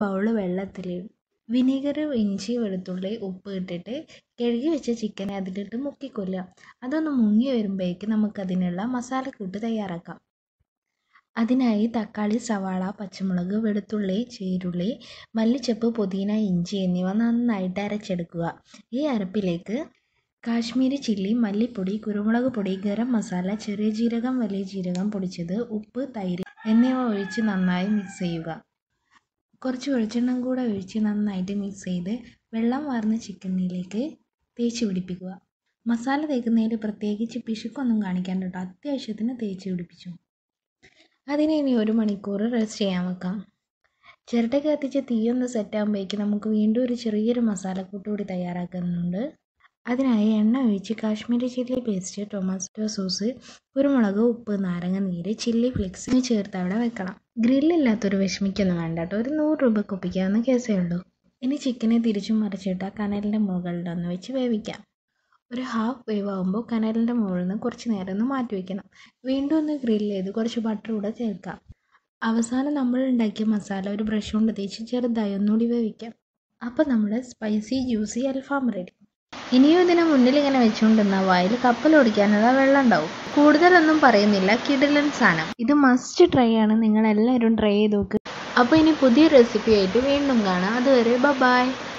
bowl വെള്ളത്തിൽ vinegar ഇഞ്ചി വെളുത്തുള്ളി ഉപ്പ് ഇട്ടിട്ട് കഴുകി വെച്ച ചിക്കനെ അതിലിട്ട് മുക്കിക്കൊല്ലുക അതൊന്ന് മുങ്ങി വരുമ്പോഴേക്ക് നമുക്കതിനുള്ള മസാലക്കൂട്ട് തയ്യാറാക്കാം അതിനായി തക്കാളി സവാള പച്ചമുളക് വെളുത്തുള്ളി ചീരുള്ളി മല്ലിച്ചപ്പ് പുതിന ഇഞ്ചി എന്നിവ നന്നായിട്ട് അരച്ചെടുക്കുക ഈ അരപ്പിലേക്ക് കാശ്മീരി ചില്ലി മല്ലിപ്പൊടി കുരുമുളക് പൊടി ഗരം മസാല ചെറിയ ജീരകം വലിയ ജീരകം പൊടിച്ചത് ഉപ്പ് തൈര് എന്നിവ ഒഴിച്ച് നന്നായി മിക്സ് ചെയ്യുക കുറച്ച് വെളിച്ചെണ്ണ കൂടെ ഒഴിച്ച് നന്നായിട്ട് മിക്സ് ചെയ്ത് വെള്ളം വാർന്ന ചിക്കനിലേക്ക് തേച്ച് പിടിപ്പിക്കുക മസാല തേക്കുന്നതിൽ പ്രത്യേകിച്ച് പിശുക്കൊന്നും കാണിക്കാണ്ട് കേട്ടോ അത്യാവശ്യത്തിന് തേച്ച് പിടിപ്പിച്ചു അതിനെ ഇനി ഒരു മണിക്കൂർ റെസ്റ്റ് ചെയ്യാൻ വെക്കാം ചിരട്ട കത്തിച്ച് തീയൊന്ന് സെറ്റാകുമ്പോഴേക്ക് നമുക്ക് വീണ്ടും ഒരു ചെറിയൊരു മസാലക്കൂട്ട് കൂടി തയ്യാറാക്കുന്നുണ്ട് അതിനായി എണ്ണ ഒഴിച്ച് Kashmiri chilli paste tomato sauce കുരുമുളക് ഉപ്പ് നാരങ്ങ നീര് ചില്ലി ഫ്ലെക്സ് ചേർത്ത് അവിടെ വെക്കണം ഗ്രില്ലില്ലാത്തൊരു വിഷമിക്കൊന്നും വേണ്ട കേട്ടോ ഒരു നൂറ് രൂപയ്ക്ക് ഒപ്പിക്കാവുന്ന കേസേ ഉള്ളൂ ഇനി ചിക്കനെ തിരിച്ചും മറിച്ചിട്ട് ആ കനലിൻ്റെ മുകളിലൊന്ന് വെച്ച് വേവിക്കാം ഒരു ഹാഫ് വേവ് ആകുമ്പോൾ കനലിൻ്റെ മുകളിൽ നിന്ന് കുറച്ച് നേരം ഒന്ന് മാറ്റി വയ്ക്കണം വീണ്ടും ഒന്ന് ഗ്രില്ല് ചെയ്ത് കുറച്ച് ബട്ടർ കൂടെ ചേർക്കാം അവസാനം നമ്മൾ ഉണ്ടാക്കിയ മസാല ഒരു ബ്രഷ് കൊണ്ട് തേച്ച് ചെറുതായി ഒന്നുകൂടി വേവിക്കാം അപ്പോൾ നമ്മുടെ സ്പൈസി ജ്യൂസി അൽഫാം റെഡി ഇനിയും ഇതിനെ മുന്നിൽ ഇങ്ങനെ വെച്ചുകൊണ്ടിരുന്ന വായിൽ കപ്പൽ ഓടിക്കാനുള്ള വെള്ളം ഉണ്ടാവും കൂടുതലൊന്നും പറയുന്നില്ല കിടിലൻ സാധനം ഇത് മസ്റ്റ് ട്രൈ ആണ് നിങ്ങൾ എല്ലാവരും ട്രൈ ചെയ്ത് നോക്ക് അപ്പോൾ ഇനി പുതിയ റെസിപ്പി ആയിട്ട് വീണ്ടും കാണാം അതുവരെ ബ ബായ്